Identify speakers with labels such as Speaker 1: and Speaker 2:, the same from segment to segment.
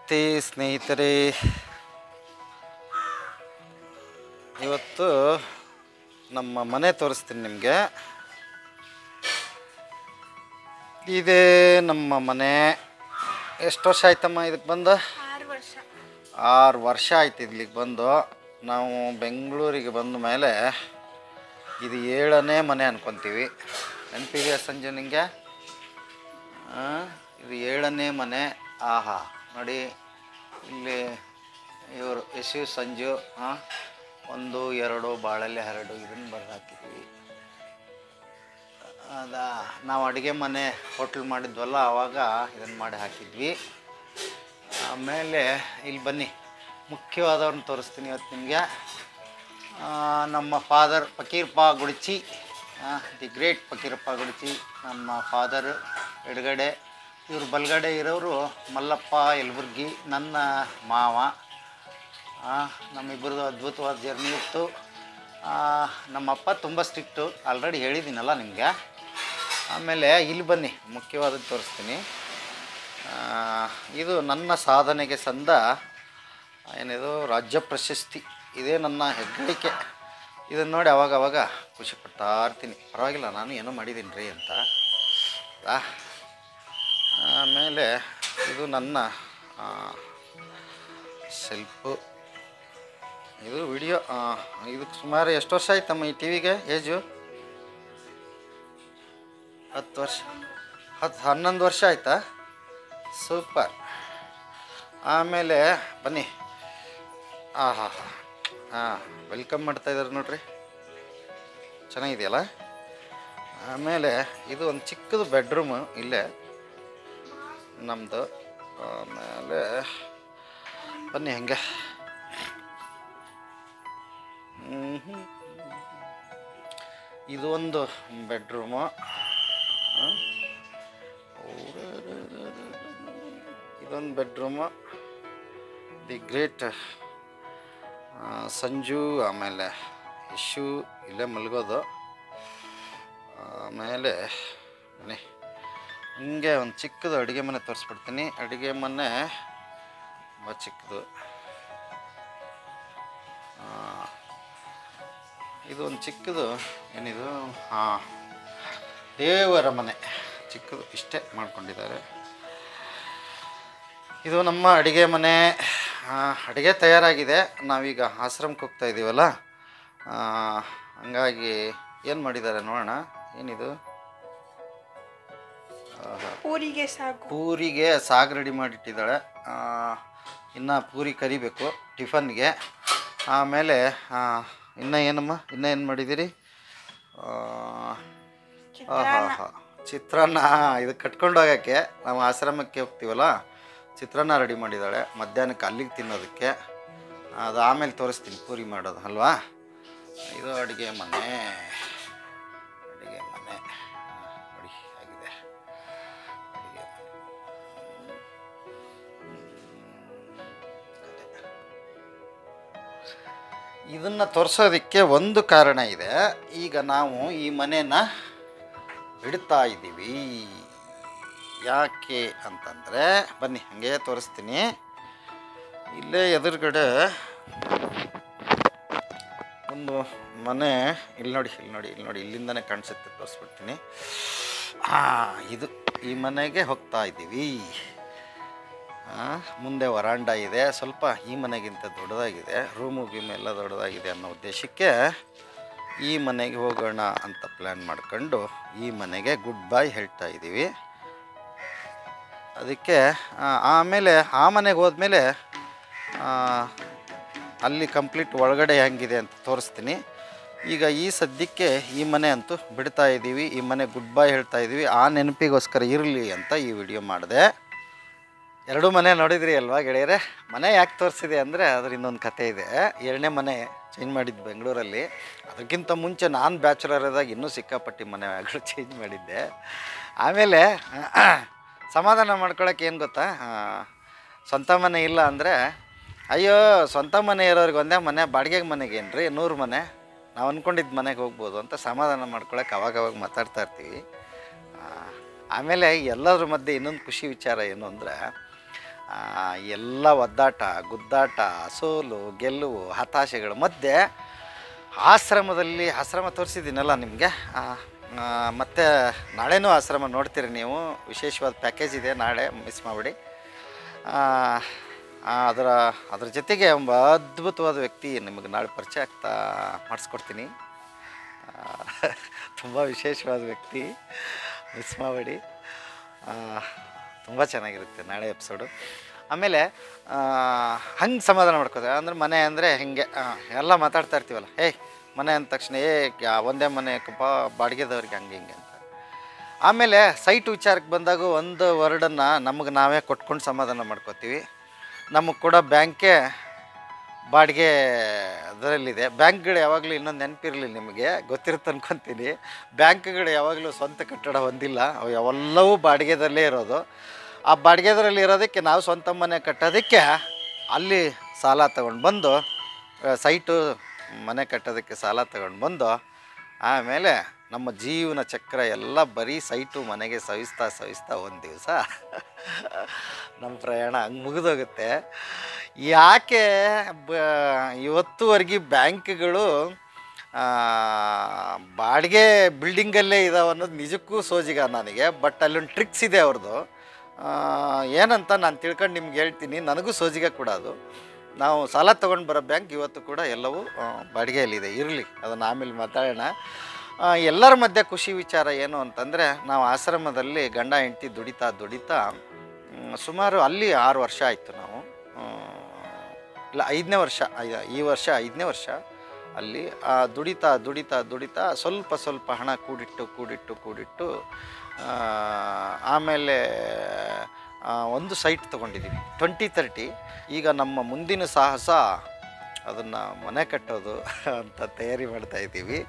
Speaker 1: ನಮಸ್ತೆ ಸ್ನೇಹಿತರೆ ಇವತ್ತು ನಮ್ಮ ಮನೆ ತೋರಿಸ್ತೀನಿ ನಿಮಗೆ ಇದೇ ನಮ್ಮ ಮನೆ ಎಷ್ಟು ವರ್ಷ ಆಯ್ತಮ್ಮ ಇದಕ್ಕೆ ಬಂದು
Speaker 2: ಆರು ವರ್ಷ
Speaker 1: ಆರು ವರ್ಷ ಆಯ್ತು ಇಲ್ಲಿಗೆ ಬಂದು ನಾವು ಬೆಂಗಳೂರಿಗೆ ಬಂದ ಮೇಲೆ ಇದು ಏಳನೇ ಮನೆ ಅನ್ಕೊತೀವಿ ನೆನಪಿದೆಯಾ ಸಂಜೆ ನಿಂಗೆ ಆ, ಇದು ಏಳನೇ ಮನೆ ಆಹಾ ನೋಡಿ ಇಲ್ಲಿ ಇವರು ಯಶು ಸಂಜು ಹಾಂ ಒಂದು ಎರಡು ಬಾಳೆಲೆ ಹರಡು ಇದನ್ನು ಬರೆದು ಹಾಕಿದ್ವಿ ಅದಾ ನಾವು ಅಡುಗೆ ಮನೆ ಹೋಟ್ಲ್ ಮಾಡಿದ್ವಲ್ಲ ಆವಾಗ ಇದನ್ನು ಮಾಡಿ ಹಾಕಿದ್ವಿ ಆಮೇಲೆ ಇಲ್ಲಿ ಬನ್ನಿ ಮುಖ್ಯವಾದವ್ರನ್ನ ತೋರಿಸ್ತೀನಿ ಇವತ್ತು ನಿಮಗೆ ನಮ್ಮ father Fakirappa Gudchi the great Fakirappa Gudchi ನಮ್ಮ ಫಾದರ್ ಎಡಗಡೆ ಇವರು ಬಲಗಡೆ ಇರೋರು ಮಲ್ಲಪ್ಪ ಯಲಬುರ್ಗಿ ನನ್ನ ಮಾವ ಆ, ನಮ್ಮಿಬ್ಬರದು ಅದ್ಭುತವಾದ ಜರ್ನಿ ಇತ್ತು ಆ, ನಮ್ಮಪ್ಪ ತುಂಬ ಸ್ಟ್ರಿಕ್ಟು ಆಲ್ರೆಡಿ ಹೇಳಿದ್ದೀನಲ್ಲ ನಿಮಗೆ ಆಮೇಲೆ ಇಲ್ಲಿ ಬನ್ನಿ ಮುಖ್ಯವಾದದ್ದು ತೋರಿಸ್ತೀನಿ ಆ, ಇದು ನನ್ನ ಸಾಧನೆಗೆ ಸಂದ ಏನಿದು ರಾಜ್ಯ ಪ್ರಶಸ್ತಿ ಇದೇ ನನ್ನ ಹೆಗ್ಗಳಿಕೆ ಇದನ್ನು ನೋಡಿ ಅವಾಗ ಅವಾಗ ಖುಷಿ ಪಡ್ತಾ ಇರ್ತೀನಿ ಪರವಾಗಿಲ್ಲ ನಾನು ಏನೋ ಮಾಡಿದ್ದೀನಿ ರೀ ಅಂತ ಆ, ಆಮೇಲೆ ಇದು ನನ್ನ ಸೆಲ್ಫು ಇದು ವಿಡಿಯೋ ಇದಕ್ಕೆ ಸುಮಾರು ಎಷ್ಟು ವರ್ಷ ಆಯ್ತಮ್ಮ ಈ ಟಿ ವಿಗೆ ಏಜು ಹತ್ತು ವರ್ಷ ಹತ್ತು ಹನ್ನೊಂದು ವರ್ಷ ಆಯ್ತಾ ಸೂಪರ್ ಆಮೇಲೆ ಬನ್ನಿ ಹಾಂ ಹಾಂ ಹಾಂ ಹಾಂ ವೆಲ್ಕಮ್ ಮಾಡ್ತಾ ಇದ್ದಾರೆ ನೋಡ್ರಿ ಚೆನ್ನಾಗಿದೆಯಲ್ಲ ಆಮೇಲೆ ಇದು ಒಂದು ಚಿಕ್ಕದು ಬೆಡ್ರೂಮು ಇಲ್ಲೇ ನಮ್ಮದು ಆಮೇಲೆ ಬನ್ನಿ ಹಂಗೆ ಮ್ಹೂ. ಇದು ಒಂದು ಬೆಡ್ರೂಮು ಇದೊಂದು ಬೆಡ್ರೂಮು ದಿ ಗ್ರೇಟ್ ಸಂಜು ಆಮೇಲೆ ಇಶು ಇಲ್ಲೇ ಮಲಗೋದು ಆಮೇಲೆ ಬನ್ನಿ ಹಿಂಗೆ ಒಂದು ಚಿಕ್ಕದು ಅಡುಗೆ ಮನೆ ತೋರಿಸ್ಬಿಡ್ತೀನಿ ಅಡುಗೆ ಮನೆ ತುಂಬ ಚಿಕ್ಕದು ಆ, ಇದು ಒಂದು ಚಿಕ್ಕದು ಏನಿದು ಹಾಂ ದೇವರ ಮನೆ ಚಿಕ್ಕದು ಇಷ್ಟೇ ಮಾಡ್ಕೊಂಡಿದ್ದಾರೆ ಇದು ನಮ್ಮ ಅಡುಗೆ ಮನೆ ಆ, ಅಡುಗೆ ತಯಾರಾಗಿದೆ ನಾವೀಗ ಆಶ್ರಮಕ್ಕೆ ಹೋಗ್ತಾ ಇದ್ದೀವಲ್ಲ ಆ, ಹಂಗಾಗಿ ಏನು ಮಾಡಿದ್ದಾರೆ ನೋಡೋಣ ಏನಿದು ಆಹಾ.
Speaker 2: ಊರಿಗೆ ಸಾಕು
Speaker 1: ಪೂರಿಗೆ ಸಾಗು ರೆಡಿ ಮಾಡಿಟ್ಟಿದ್ದಾಳೆ ಆ, ಇನ್ನು ಪೂರಿ ಕರಿಬೇಕು ಟಿಫನ್ಗೆ ಆಮೇಲೆ ಆ, ಇನ್ನು ಏನಮ್ಮ ಇನ್ನು ಏನು ಮಾಡಿದ್ದೀರಿ ಆ, ಆಹಾ ಹಾ ಚಿತ್ರಾನ್ನ ಇದು ಕಟ್ಕೊಂಡು ಹೋಗೋಕ್ಕೆ ನಾವು ಆಶ್ರಮಕ್ಕೆ ಹೋಗ್ತೀವಲ್ಲ ಚಿತ್ರಾನ್ನ ರೆಡಿ ಮಾಡಿದ್ದಾಳೆ ಮಧ್ಯಾಹ್ನಕ್ಕೆ ಅಲ್ಲಿಗೆ ತಿನ್ನೋದಕ್ಕೆ ಅದು ಆಮೇಲೆ ತೋರಿಸ್ತೀನಿ ಪೂರಿ ಮಾಡೋದು ಅಲ್ವಾ ಇದು ಅಡುಗೆ ಮನೆ ಅಡುಗೆ ಮನೆ ನೋಡಿ ಆಗಿದೆ ಅಡುಗೆ ಮನೆ ಇದನ್ನು ತೋರಿಸೋದಕ್ಕೆ ಒಂದು ಕಾರಣ ಇದೆ ಈಗ ನಾವು ಈ ಮನೆನ ಬಿಡ್ತಾ ಇದ್ದೀವಿ ಯಾಕೆ ಅಂತಂದರೆ ಬನ್ನಿ ಹಾಗೆ ತೋರಿಸ್ತೀನಿ ಇಲ್ಲೇ ಎದುರುಗಡೆ ಒಂದು ಮನೆ ಇಲ್ಲಿ ನೋಡಿ ಇಲ್ಲಿ ನೋಡಿ ಇಲ್ಲಿ ನೋಡಿ ಇಲ್ಲಿಂದನೇ ಕಾಣಿಸುತ್ತೆ ತೋರಿಸ್ಬಿಡ್ತೀನಿ ಹಾಂ ಇದು ಈ ಮನೆಗೆ ಹೋಗ್ತಾ ಇದ್ದೀವಿ ಆ, ಮುಂದೆ ವರಾಂಡ ಇದೆ ಸ್ವಲ್ಪ ಈ ಮನೆಗಿಂತ ದೊಡ್ಡದಾಗಿದೆ ರೂಮು ಗೀಮು ಎಲ್ಲ ದೊಡ್ಡದಾಗಿದೆ ಅನ್ನೋ ಉದ್ದೇಶಕ್ಕೆ ಈ ಮನೆಗೆ ಹೋಗೋಣ ಅಂತ ಪ್ಲ್ಯಾನ್ ಮಾಡ್ಕೊಂಡು ಈ ಮನೆಗೆ ಗುಡ್ ಬೈ ಹೇಳ್ತಾ ಇದ್ದೀವಿ ಅದಕ್ಕೆ ಆ, ಆಮೇಲೆ ಆ ಮನೆಗೆ ಹೋದ್ಮೇಲೆ ಆ, ಅಲ್ಲಿ ಕಂಪ್ಲೀಟ್ ಒಳಗಡೆ ಹೆಂಗಿದೆ ಅಂತ ತೋರಿಸ್ತೀನಿ ಈಗ ಈ ಸದ್ಯಕ್ಕೆ ಈ ಮನೆ ಅಂತೂ ಬಿಡ್ತಾ ಇದ್ದೀವಿ ಈ ಮನೆ ಗುಡ್ ಬೈ ಹೇಳ್ತಾ ಇದ್ದೀವಿ ಆ ನೆನಪಿಗೋಸ್ಕರ ಇರಲಿ ಅಂತ ಈ ವಿಡಿಯೋ ಮಾಡಿದೆ ಎರಡೂ ಮನೆ ನೋಡಿದ್ರಿ ಅಲ್ವಾ ಗೆಳೆಯರೆ ಮನೆ ಯಾಕೆ ತೋರಿಸಿದೆ ಅಂದರೆ ಅದ್ರ ಇನ್ನೊಂದು ಕತೆ ಇದೆ ಎರಡನೇ ಮನೆ ಚೇಂಜ್ ಮಾಡಿದ್ದು ಬೆಂಗಳೂರಲ್ಲಿ ಅದಕ್ಕಿಂತ ಮುಂಚೆ ನಾನು ಬ್ಯಾಚುಲರ್ ಇದ್ದಾಗ ಇನ್ನೂ ಸಿಕ್ಕಾಪಟ್ಟಿ ಮನೆಗಳು ಚೇಂಜ್ ಮಾಡಿದ್ದೆ ಆಮೇಲೆ ಸಮಾಧಾನ ಮಾಡ್ಕೊಳಕ್ಕೆ ಏನು ಗೊತ್ತಾ ಆ, ಸ್ವಂತ ಮನೆ ಇಲ್ಲ ಅಂದರೆ ಅಯ್ಯೋ ಸ್ವಂತ ಮನೆ ಇರೋರಿಗೆ ಒಂದೇ ಮನೆ ಬಾಡಿಗೆಗೆ ಮನೆಗೆ ಏನು ರೀ ನೂರು ಮನೆ ನಾವು ಅಂದ್ಕೊಂಡಿದ್ದ ಮನೆಗೆ ಹೋಗ್ಬೋದು ಅಂತ ಸಮಾಧಾನ ಮಾಡ್ಕೊಳಕ್ಕೆ ಅವಾಗ ಅವಾಗ ಮಾತಾಡ್ತಾ ಇರ್ತೀವಿ ಆ, ಆಮೇಲೆ ಎಲ್ಲದ್ರ ಮಧ್ಯೆ ಇನ್ನೊಂದು ಖುಷಿ ವಿಚಾರ ಏನು ಅಂದರೆ ಆ, ಎಲ್ಲ ಒದ್ದಾಟ ಗುದ್ದಾಟ ಸೋಲು ಗೆಲುವು ಹತಾಶೆಗಳ ಮಧ್ಯೆ ಆಶ್ರಮದಲ್ಲಿ ಆಶ್ರಮ ತೋರಿಸಿದ್ದೀನಲ್ಲ ನಿಮಗೆ ಮತ್ತು ನಾಳೆನೂ ಆಶ್ರಮ ನೋಡ್ತೀರಿ ನೀವು ವಿಶೇಷವಾದ ಪ್ಯಾಕೇಜ್ ಇದೆ ನಾಳೆ ಮಿಸ್ ಮಾಡಿಬಿಡಿ ಅದರ ಅದ್ರ ಜೊತೆಗೆ ಒಬ್ಬ ಅದ್ಭುತವಾದ ವ್ಯಕ್ತಿ ನಿಮಗೆ ನಾಳೆ ಪರಿಚಯ ಆಗ್ತಾ ಮಾಡಿಸ್ಕೊಡ್ತೀನಿ ತುಂಬ ವಿಶೇಷವಾದ ವ್ಯಕ್ತಿ ಮಿಸ್ ಮಾಡಬೇಡಿ ತುಂಬ ಚೆನ್ನಾಗಿರುತ್ತೆ ನಾಳೆ ಎಪಿಸೋಡು ಆಮೇಲೆ ಹಂಗೆ ಸಮಾಧಾನ ಮಾಡ್ಕೋತಾರೆ ಅಂದ್ರೆ ಮನೆ ಅಂದರೆ ಹಿಂಗೆ ಆ, ಎಲ್ಲ ಮಾತಾಡ್ತಾ ಇರ್ತೀವಲ್ಲ ಏಯ್ ಮನೆ ಅಂದ ತಕ್ಷಣ ಏ ಯಾ- ಒಂದೇ ಮನೆ ಕಪ್ಪ ಬಾಡಿಗೆದವ್ರಿಗೆ ಹಂಗೆ ಹಿಂಗೆ ಅಂತ ಆಮೇಲೆ ಸೈಟ್ ವಿಚಾರಕ್ಕೆ ಬಂದಾಗ ಒಂದು ವರ್ಡನ್ನು ನಮಗೆ ನಾವೇ ಕೊಟ್ಕೊಂಡು ಸಮಾಧಾನ ಮಾಡ್ಕೋತೀವಿ ನಮಗೆ ಕೂಡ ಬ್ಯಾಂಕೇ ಬಾಡಿಗೆ ಅದರಲ್ಲಿದೆ ಬ್ಯಾಂಕ್ಗಳು ಯಾವಾಗಲೂ ಇನ್ನೊಂದು ನೆನಪಿರಲಿ ನಿಮಗೆ ಗೊತ್ತಿರುತ್ತೆ ಅನ್ಕೊತೀನಿ ಬ್ಯಾಂಕ್ಗಳು ಯಾವಾಗಲೂ ಸ್ವಂತ ಕಟ್ಟಡ ಹೊಂದಿಲ್ಲ ಅವು ಎಲ್ಲವೂ ಬಾಡಿಗೆದಲ್ಲೇ ಇರೋದು ಆ ಬಾಡಿಗೆದರಲ್ಲಿ ಇರೋದಕ್ಕೆ ನಾವು ಸ್ವಂತ ಮನೆ ಕಟ್ಟೋದಕ್ಕೆ ಅಲ್ಲಿ ಸಾಲ ತಗೊಂಡು ಬಂದು ಆ, ಸೈಟು ಮನೆ ಕಟ್ಟೋದಕ್ಕೆ ಸಾಲ ತಗೊಂಡು ಬಂದು ಆಮೇಲೆ ನಮ್ಮ ಜೀವನ ಚಕ್ರ ಎಲ್ಲ ಬರೀ ಸೈಟು ಮನೆಗೆ ಸವಿಸ್ತಾ ಸವಿಸ್ತಾ ಒಂದು ದಿವಸ ನಮ್ಮ ಪ್ರಯಾಣ ಹಂಗೆ ಮುಗಿದೋಗುತ್ತೆ ಯಾಕೆ ಬ ಇವತ್ತುವರೆಗೆ ಬ್ಯಾಂಕ್ಗಳು ಆ, ಬಾಡಿಗೆ ಬಿಲ್ಡಿಂಗಲ್ಲೇ ಇದಾವೆ ಅನ್ನೋದು ನಿಜಕ್ಕೂ ಸೋಜಿಗ ನನಗೆ ಬಟ್ ಅಲ್ಲೊಂದು ಟ್ರಿಕ್ಸ್ ಇದೆ ಅವ್ರದ್ದು ಏನಂತ ನಾನು ತಿಳ್ಕೊಂಡು ನಿಮ್ಗೆ ಹೇಳ್ತೀನಿ ನನಗೂ ಸೋಜಿಗ ಕೂಡ ಅದು ನಾವು ಸಾಲ ತೊಗೊಂಡು ಬರೋ ಬ್ಯಾಂಕ್ ಇವತ್ತು ಕೂಡ ಎಲ್ಲವೂ ಆ, ಬಾಡಿಗೆಯಲ್ಲಿದೆ ಇರಲಿ ಅದನ್ನು ಆಮೇಲೆ ಮಾತಾಡೋಣ ಆ, ಎಲ್ಲರ ಮಧ್ಯೆ ಖುಷಿ ವಿಚಾರ ಏನು ಅಂತಂದರೆ ನಾವು ಆಶ್ರಮದಲ್ಲಿ ಗಂಡ ಹೆಂಡತಿ ದುಡಿತಾ ದುಡಿತಾ ಮ್, ಸುಮಾರು ಅಲ್ಲಿ ಆರು ವರ್ಷ ಆಯಿತು ನಾವು ಆ, ಇಲ್ಲ ಐದನೇ ವರ್ಷ ಐ- ಈ ವರ್ಷ ಐದನೇ ವರ್ಷ ಅಲ್ಲಿ ಆ ದುಡಿತಾ ದುಡಿತಾ ದುಡಿತಾ ಸ್ವಲ್ಪ ಸ್ವಲ್ಪ ಹಣ ಕೂಡಿಟ್ಟು ಕೂಡಿಟ್ಟು ಕೂಡಿಟ್ಟು ಆ, ಆಮೇಲೆ ಆ, ಒಂದು ಸೈಟ್ ತೊಗೊಂಡಿದ್ದೀವಿ ಟ್ವೆಂಟಿ ತರ್ಟಿ ಈಗ ನಮ್ಮ ಮುಂದಿನ ಸಾಹಸ ಅದನ್ನು ಮನೆ ಕಟ್ಟೋದು ಅಂತ ತಯಾರಿ ಮಾಡ್ತಾ ಇದ್ದೀವಿ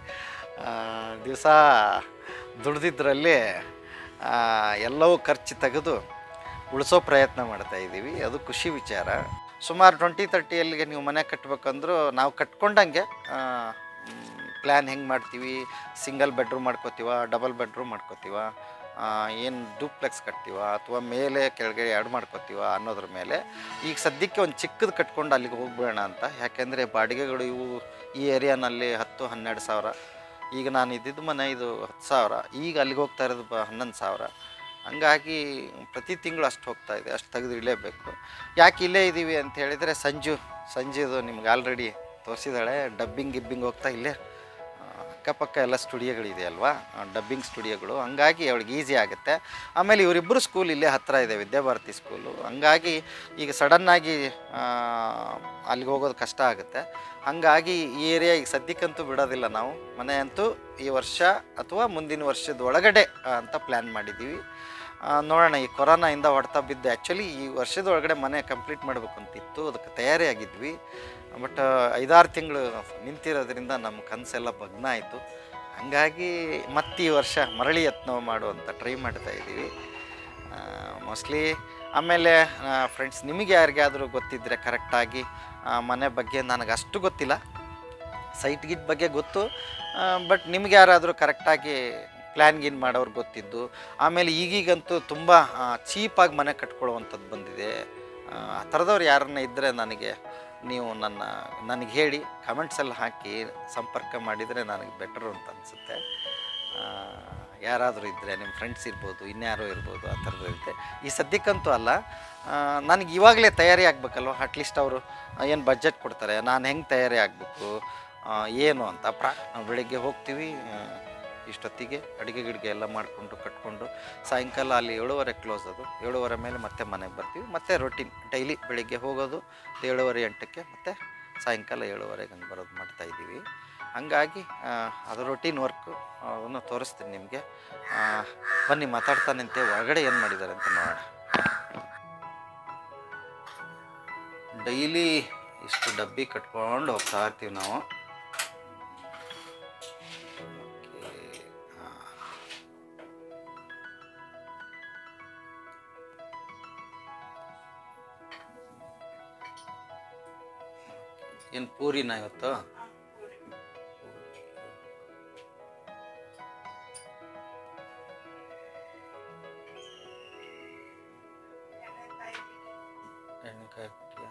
Speaker 1: ದಿವಸ ದುಡ್ದಿದ್ರಲ್ಲಿ ಆ, ಎಲ್ಲವೂ ಖರ್ಚು ತೆಗೆದು ಉಳಿಸೋ ಪ್ರಯತ್ನ ಮಾಡ್ತಾ ಇದ್ದೀವಿ ಅದು ಖುಷಿ ವಿಚಾರ ಸುಮಾರು ಟ್ವೆಂಟಿ ತರ್ಟಿಯಲ್ಲಿಗೆ ನೀವು ಮನೆ ಕಟ್ಟಬೇಕಂದ್ರೂ ನಾವು ಕಟ್ಕೊಂಡಂಗೆ ಪ್ಲ್ಯಾನ್ ಹೆಂಗೆ ಮಾಡ್ತೀವಿ ಸಿಂಗಲ್ ಬೆಡ್ರೂಮ್ ಮಾಡ್ಕೋತೀವ ಡಬಲ್ ಬೆಡ್ರೂಮ್ ಮಾಡ್ಕೋತೀವ ಏನು ಡೂಪ್ಲೆಕ್ಸ್ ಕಟ್ತೀವ ಅಥವಾ ಮೇಲೆ ಕೆಳಗಡೆ ಎರಡು ಮಾಡ್ಕೋತೀವ ಅನ್ನೋದ್ರ ಮೇಲೆ ಈಗ ಸದ್ಯಕ್ಕೆ ಒಂದು ಚಿಕ್ಕದು ಕಟ್ಕೊಂಡು ಅಲ್ಲಿಗೆ ಹೋಗ್ಬಿಡೋಣ ಅಂತ ಯಾಕೆಂದರೆ ಬಾಡಿಗೆಗಳು ಇವು ಈ ಏರಿಯಾನಲ್ಲಿ ಹತ್ತು ಹನ್ನೆರಡು ಸಾವಿರ ಈಗ ನಾನು ಇದ್ದಿದ್ದು ಮನೆ ಇದು ಹತ್ತು ಸಾವಿರ ಈಗ ಅಲ್ಲಿಗೆ ಹೋಗ್ತಾ ಇರೋದು ಬ ಹನ್ನೊಂದು ಸಾವಿರ ಹಂಗಾಗಿ ಪ್ರತಿ ತಿಂಗಳು ಅಷ್ಟು ಹೋಗ್ತಾ ಇದೆ ಅಷ್ಟು ತೆಗೆದು ಇಡಲೇಬೇಕು ಯಾಕೆ ಇಲ್ಲೇ ಇದ್ದೀವಿ ಅಂತ ಹೇಳಿದರೆ ಸಂಜು ಸಂಜೆದು ನಿಮ್ಗೆ ಆಲ್ರೆಡಿ ತೋರಿಸಿದಾಳೆ ಡಬ್ಬಿಂಗ್ ಗಿಬ್ಬಿಂಗ್ ಹೋಗ್ತಾ ಇಲ್ಲೇ ಆ, ಅಕ್ಕಪಕ್ಕ ಎಲ್ಲ ಸ್ಟುಡಿಯೋಗಳಿದೆ ಅಲ್ವಾ ಡಬ್ಬಿಂಗ್ ಸ್ಟುಡಿಯೋಗಳು ಹಂಗಾಗಿ ಅವಳಿಗೆ ಈಸಿ ಆಗುತ್ತೆ ಆಮೇಲೆ ಇವರಿಬ್ಬರು ಸ್ಕೂಲ್ ಇಲ್ಲೇ ಹತ್ತಿರ ಇದೆ ವಿದ್ಯಾಭಾರತಿ ಸ್ಕೂಲು ಹಂಗಾಗಿ ಈಗ ಸಡನ್ನಾಗಿ ಅಲ್ಲಿಗೆ ಹೋಗೋದು ಕಷ್ಟ ಆಗುತ್ತೆ ಹಂಗಾಗಿ ಈ ಏರಿಯಾ ಈಗ ಸದ್ಯಕ್ಕಂತೂ ಬಿಡೋದಿಲ್ಲ ನಾವು ಮನೆ ಅಂತೂ ಈ ವರ್ಷ ಅಥವಾ ಮುಂದಿನ ವರ್ಷದ ಒಳಗಡೆ ಆ, ಅಂತ ಪ್ಲ್ಯಾನ್ ಮಾಡಿದ್ದೀವಿ ಆ, ನೋಡೋಣ ಈ ಕೊರೋನಾಯಿಂದ ಹೊಡ್ತಾ ಬಿದ್ದು ಆ್ಯಕ್ಚುಲಿ ಈ ವರ್ಷದ ಒಳಗಡೆ ಮನೆ ಕಂಪ್ಲೀಟ್ ಮಾಡಬೇಕು ಅಂತಿತ್ತು ಅದಕ್ಕೆ ತಯಾರಿ ಆಗಿದ್ವಿ ಬಟ್ ಐದಾರು ತಿಂಗಳು ನಿಂತಿರೋದ್ರಿಂದ ನಮ್ಮ ಕನಸೆಲ್ಲ ಭಗ್ನ ಆಯಿತು ಹಂಗಾಗಿ ಮತ್ತೆ ಈ ವರ್ಷ ಮರಳಿ ಯತ್ನ ಮಾಡುವಂತ ಟ್ರೈ ಮಾಡ್ತಾ ಇದ್ದೀವಿ ಮೋಸ್ಟ್ಲಿ ಆಮೇಲೆ ಫ್ರೆಂಡ್ಸ್ ನಿಮಗೆ ಯಾರಿಗಾದರೂ ಗೊತ್ತಿದ್ದರೆ ಕರೆಕ್ಟಾಗಿ ಮನೆ ಬಗ್ಗೆ ನನಗೆ ಅಷ್ಟು ಗೊತ್ತಿಲ್ಲ ಸೈಟ್ ಗಿಟ್ ಬಗ್ಗೆ ಗೊತ್ತು ಬಟ್ ನಿಮ್ಗೆ ಯಾರಾದರೂ ಕರೆಕ್ಟಾಗಿ ಪ್ಲ್ಯಾನ್ ಗಿನ್ ಮಾಡೋರು ಗೊತ್ತಿದ್ದು ಆಮೇಲೆ ಈಗೀಗಂತೂ ತುಂಬ ಚೀಪಾಗಿ ಮನೆ ಕಟ್ಕೊಳ್ಳುವಂಥದ್ದು ಬಂದಿದೆ ಆ, ಆ ಥರದವ್ರು ಯಾರನ್ನ ಇದ್ದರೆ ನನಗೆ ನೀವು ನನ್ನ ನನಗೆ ಹೇಳಿ ಕಮೆಂಟ್ಸಲ್ಲಿ ಹಾಕಿ ಸಂಪರ್ಕ ಮಾಡಿದರೆ ನನಗೆ ಬೆಟರು ಅಂತ ಅನಿಸುತ್ತೆ ಯಾರಾದರೂ ಇದ್ದರೆ ನಿಮ್ಮ ಫ್ರೆಂಡ್ಸ್ ಇರ್ಬೋದು ಇನ್ಯಾರೋ ಇರ್ಬೋದು ಆ ಥರದ್ದು ಇರುತ್ತೆ ಈ ಸದ್ಯಕ್ಕಂತೂ ಅಲ್ಲ ಆ, ನನಗೆ ಇವಾಗಲೇ ತಯಾರಿ ಆಗಬೇಕಲ್ವ ಅಟ್ಲೀಸ್ಟ್ ಅವರು ಏನು ಬಡ್ಜೆಟ್ ಕೊಡ್ತಾರೆ ನಾನು ಹೆಂಗೆ ತಯಾರಿ ಆಗಬೇಕು ಏನು ಅಂತ ಪ್ರಾ ನಾವು ಬೆಳಗ್ಗೆ ಹೋಗ್ತೀವಿ ಆ, ಇಷ್ಟೊತ್ತಿಗೆ ಅಡುಗೆ ಗಿಡಿಗೆ ಎಲ್ಲ ಮಾಡಿಕೊಂಡು ಕಟ್ಕೊಂಡು ಸಾಯಂಕಾಲ ಅಲ್ಲಿ ಏಳುವರೆ ಕ್ಲೋಸ್ ಅದು ಏಳುವರೆ ಮೇಲೆ ಮತ್ತೆ ಮನೆಗೆ ಬರ್ತೀವಿ ಮತ್ತೆ ರೊಟೀನ್ ಡೈಲಿ ಬೆಳಿಗ್ಗೆ ಹೋಗೋದು ಏಳುವರೆ ಎಂಟಕ್ಕೆ ಮತ್ತು ಸಾಯಂಕಾಲ ಏಳುವರೆಗೆ ಹಂಗೆ ಬರೋದು ಮಾಡ್ತಾ ಇದ್ದೀವಿ ಹಂಗಾಗಿ ಆ, ಅದು ರೊಟೀನ್ ವರ್ಕು ಅದನ್ನು ತೋರಿಸ್ತೀನಿ ನಿಮಗೆ ಬನ್ನಿ ಮಾತಾಡ್ತಾನಂತೆ ಒಳಗಡೆ ಏನು ಮಾಡಿದ್ದಾರೆ ಅಂತ ನೋಡೋಣ ಡೈಲಿ ಇಷ್ಟು ಡಬ್ಬಿ ಕಟ್ಕೊಂಡು ಹೋಗ್ತಾ ಇರ್ತೀವಿ ನಾವು Okay, ಆ. ಏನು ಪೂರಿನ ಇವತ್ತು ಓಕೆ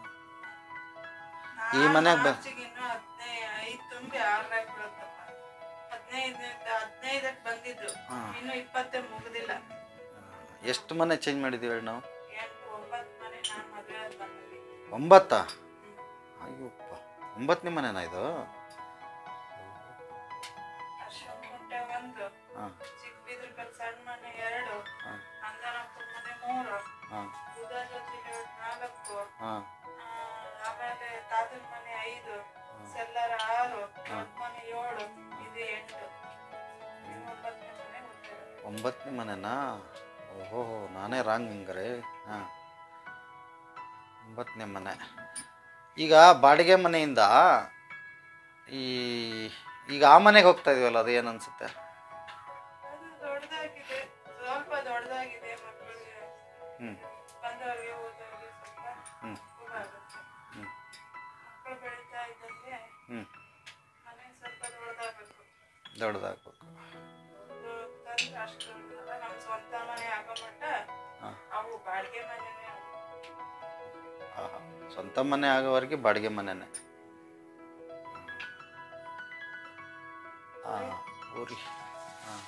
Speaker 1: ಈ ಮನೆಗ್ ಬ-
Speaker 2: ಮಾರ್ಚಿಗಿನ್ನು ಹದಿನೈದು ಐದು ತುಂಬಿ ಆರ್ರಾಕ್ ಬೀಳುತ್ತಪ್ಪ ಹದಿನೈದು ಹದಿನೈದಕ್ಕೆ ಬಂದಿದ್ದು
Speaker 1: ಹಾ.
Speaker 2: ಇನ್ನು ಇಪ್ಪತ್ತೇ ಮುಗಿದಿಲ್ಲ
Speaker 1: ಎಷ್ಟು ಮನೆ ಚೇಂಜ್ ಮಾಡಿದ್ದೀವಿ ಹೇಳಿ ನಾವು
Speaker 2: ಎಂಟು ಒಂಬತ್ತು ಮನೆ ನಾನು ಮದುವೆ ಆದ್ ಬಂದಿದ್ದೆ
Speaker 1: ಒಂಬತ್ತಾ ಅಯ್ಯಪ್ಪ ಒಂಬತ್ತನೇ ಮನೆನಾ ಇದು
Speaker 2: ಅಶ್ವಕುಂಟೆ ಒಂದು
Speaker 1: ಹಾಂ
Speaker 2: ಚಿಕ್ಕಬಿದ್ರಕಲ್ ಸಣ್ಣ ಮನೆ ಎರಡು
Speaker 1: ಹಾಂ
Speaker 2: ಅಂಜನಪುರ ಮನೆ ಮೂರು
Speaker 1: ಹಾಂ
Speaker 2: ಬುಧ ಜೊತೆ ನಾಲ್ಕು
Speaker 1: ಹಾಂ
Speaker 2: ಆ, ಆಮೇಲೆ ತಾತನ ಮನೆ ಐದು ಸೆಲ್ಲರ ಆರು ದೊಡ್ಡ ಮನೆ ಏಳು ಇದು ಎಂಟು ಇನ್ನು ಒಂಬತ್ತನೇ ಮನೆ ಹುಟ್ಟಿರೋದು.
Speaker 1: ಒಂಬತ್ತನೇ ಮನೆನಾ ಓಹೋ ನಾನೇ ರಾಂಗ್ ಹಂಗಾರೆ ಹಾಂ ಒಂಬತ್ತನೇ ಮನೆ ಈಗ ಬಾಡಿಗೆ ಮನೆಯಿಂದ ಈ ಈಗ ಆ ಮನೆಗೆ ಹೋಗ್ತಾ ಇದೀವಲ್ಲ ಅದು ಏನು ಅನ್ಸುತ್ತೆ
Speaker 2: ಅದು ದೊಡ್ಡದಾಗಿದೆ ಸ್ವಲ್ಪ ದೊಡ್ಡದಾಗಿದೆ ಮಕ್ಕಳಿಗೆ
Speaker 1: ಹ್ಞೂ
Speaker 2: ಬಂದವ್ರಿಗೆ ಹೋದವ್ರಿಗೆ ಸ್ವಲ್ಪ
Speaker 1: ಹ್ಞೂ
Speaker 2: ಅನುಕೂಲ ಆಗುತ್ತೆ
Speaker 1: ಹ್ಞೂ
Speaker 2: ಮಕ್ಕಳು ಬೆಳೀತಾ ಇದ್ದಂಗೆ
Speaker 1: ಹ್ಞೂ
Speaker 2: ಮನೆ ಸ್ವಲ್ಪ ದೊಡ್ಡದಾಗಬೇಕು
Speaker 1: ದೊಡ್ಡದಾಗಬೇಕು
Speaker 2: ತಂದ್ರೆ ಅಷ್ಟು ದೊಡ್ಡದಲ್ಲ ನಮ್ಮ ಸ್ವಂತ ಮನೆ ಆಗೋ ಮಟ್ಟ
Speaker 1: ಹಾಂ
Speaker 2: ಅವು ಬಾಡಿಗೆ ಮನೆನೇ ಅವು.
Speaker 1: ಆಹಾ. ಸ್ವಂತ ಮನೆ ಆಗೋವರೆಗೆ ಬಾಡಿಗೆ ಮನೆನೇ ಹಾಂ ಊರಿ ಹಾಂ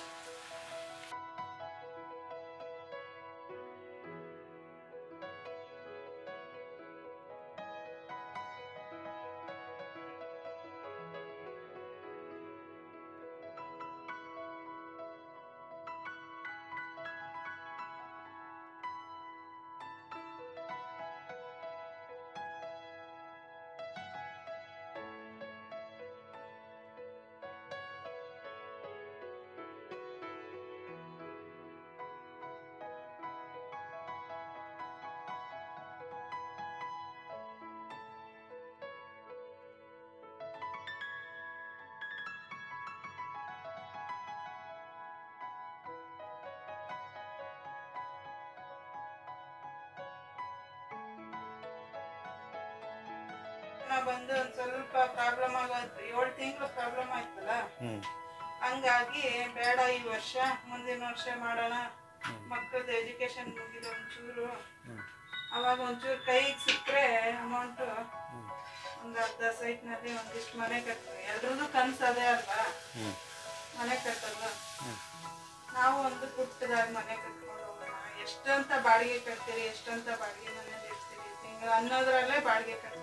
Speaker 2: ನಾ ಬಂದು ಒಂದ್ ಸ್ವಲ್ಪ ಪ್ರಾಬ್ಲಮ್ ಆಗೋದು ಏಳು ತಿಂಗಳು ಪ್ರಾಬ್ಲಮ್ ಆಯ್ತಲ್ಲ
Speaker 1: ಹ್ಞೂ
Speaker 2: ಹಂಗಾಗಿ ಬೇಡ ಈ ವರ್ಷ ಮುಂದಿನ ವರ್ಷ ಮಾಡೋಣ ಮಕ್ಕಳದ್ದು ಎಜುಕೇಶನ್ ಮುಗಿದ ಒಂಚೂರು ಅವಾಗ ಒಂಚೂರು ಕೈಗೆ ಸಿಕ್ಕರೆ ಅಮೌಂಟು ಒಂದು ಅರ್ಧ ಸೈಟ್ನಲ್ಲಿ ಒಂದಿಷ್ಟು ಮನೆ ಕಟ್ತೀವಿ ಎಲ್ರದ್ದು ಕನ್ಸು ಅದೇ ಅಲ್ವಾ
Speaker 1: ಹ್ಞೂ
Speaker 2: ಮನೆ ಕಟ್ಟೋದು ನಾವು ಒಂದು ಪುಟ್ಟದಾಗಿ ಮನೆ ಕಟ್ಕೊಂಡು ಹೋಗೋಣ ಎಷ್ಟಂತ ಬಾಡಿಗೆ ಕಟ್ತೀರಿ ಎಷ್ಟಂತ ಬಾಡಿಗೆ ಮನೇಲಿ ಇರ್ತೀರಿ ತಿಂಗಳು ಅನ್ನೋದ್ರಲ್ಲೇ ಬಾಡಿಗೆ ಕಟ್ಬೋದು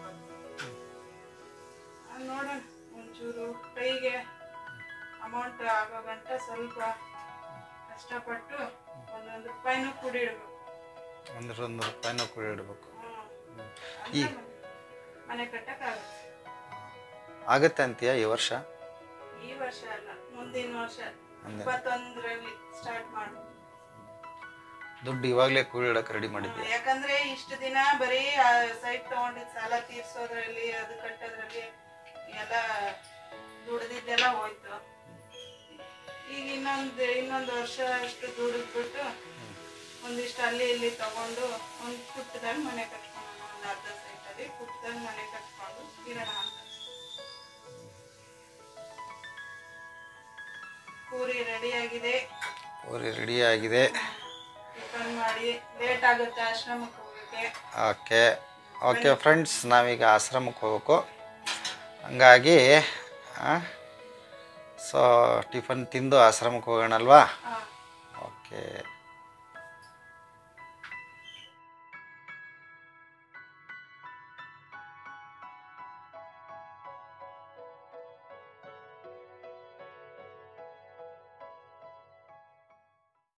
Speaker 2: ಅದ್ ನೋಡೋಣ ಒಂಚೂರು ಕೈಗೆ ಅಮೌಂಟ್ ಆಗೋ ಗಂಟ ಸ್ವಲ್ಪ ಕಷ್ಟಪಟ್ಟು ಒಂದೊಂದು ರೂಪಾಯಿನೂ ಕೂಡಿಡ್ಬೇಕು
Speaker 1: ಒಂದರೊಂದು ರೂಪಾಯಿನೂ ಕೂಡ ಇಡಬೇಕು
Speaker 2: ಹ್ಮ್. ಅಂದ್ರೆ ಮನೆ ಕಟ್ಟಕ್ಕಾಗುತ್ತೆ
Speaker 1: ಆಗತ್ತೆ ಅಂತೀಯಾ ಈ ವರ್ಷ
Speaker 2: ಈ ವರ್ಷ ಅಲ್ಲ ಮುಂದಿನ ವರ್ಷ
Speaker 1: ಅಂದ್ರೆ
Speaker 2: ಇಪ್ಪತ್ತೊಂದರಲ್ಲಿ ಸ್ಟಾರ್ಟ್ ಮಾಡು
Speaker 1: ದುಡ್ಡು ಇವಾಗಲೇ ಕೂಡಿಡಕ್ಕೆ ರೆಡಿ ಮಾಡಿದ್ದೆ
Speaker 2: ಯಾಕಂದ್ರೆ ಇಷ್ಟು ದಿನ ಬರೀ ಸೈಟ್ ತಗೊಂಡಿದ್ ಸಾಲ ತೀರ್ಸೋದ್ರಲ್ಲಿ ಅದು ಕಟ್ಟೋದ್ರಲ್ಲಿ ಎಲ್ಲ ದುಡ್ದಿದ್ದೆಲ್ಲ ಹೋಯ್ತು ಈಗ ಇನ್ನೊಂದು ಇನ್ನೊಂದು ವರ್ಷ ಅಷ್ಟು ದುಡಿದ್ಬಿಟ್ಟು ಒಂದಿಷ್ಟು ಅಲ್ಲಿ ಇಲ್ಲಿ ತಗೊಂಡು ಒಂದು ಪುಟ್ಟದಾಗ ಮನೆ ಕಟ್ಕೊಳ್ಳೋಣ ಒಂದು ಅರ್ಧ ಸೈಟಲ್ಲಿ ಪುಟ್ಟದಾಗ ಮನೆ ಕಟ್ಕೊಂಡು ಇರೋಣ ಅಂತ ಪೂರಿ ರೆಡಿ ಆಗಿದೆ
Speaker 1: ಊರಿ ರೆಡಿ ಆಗಿದೆ
Speaker 2: ಟಿಫನ್ ಮಾಡಿ ಲೇಟ್ ಆಗುತ್ತೆ ಆಶ್ರಮಕ್ಕೆ ಹೋಗಕ್ಕೆ
Speaker 1: ಓಕೆ ಓಕೆ ಫ್ರೆಂಡ್ಸ್ ನಾವೀಗ ಆಶ್ರಮಕ್ಕೆ ಹೋಗ್ಬೇಕು ಹಂಗಾಗಿ ಸೊ ಟಿಫನ್ ತಿಂದು ಆಶ್ರಮಕ್ಕೆ ಹೋಗೋಣಲ್ವಾ
Speaker 2: ಹಾಂ
Speaker 1: ಓಕೆ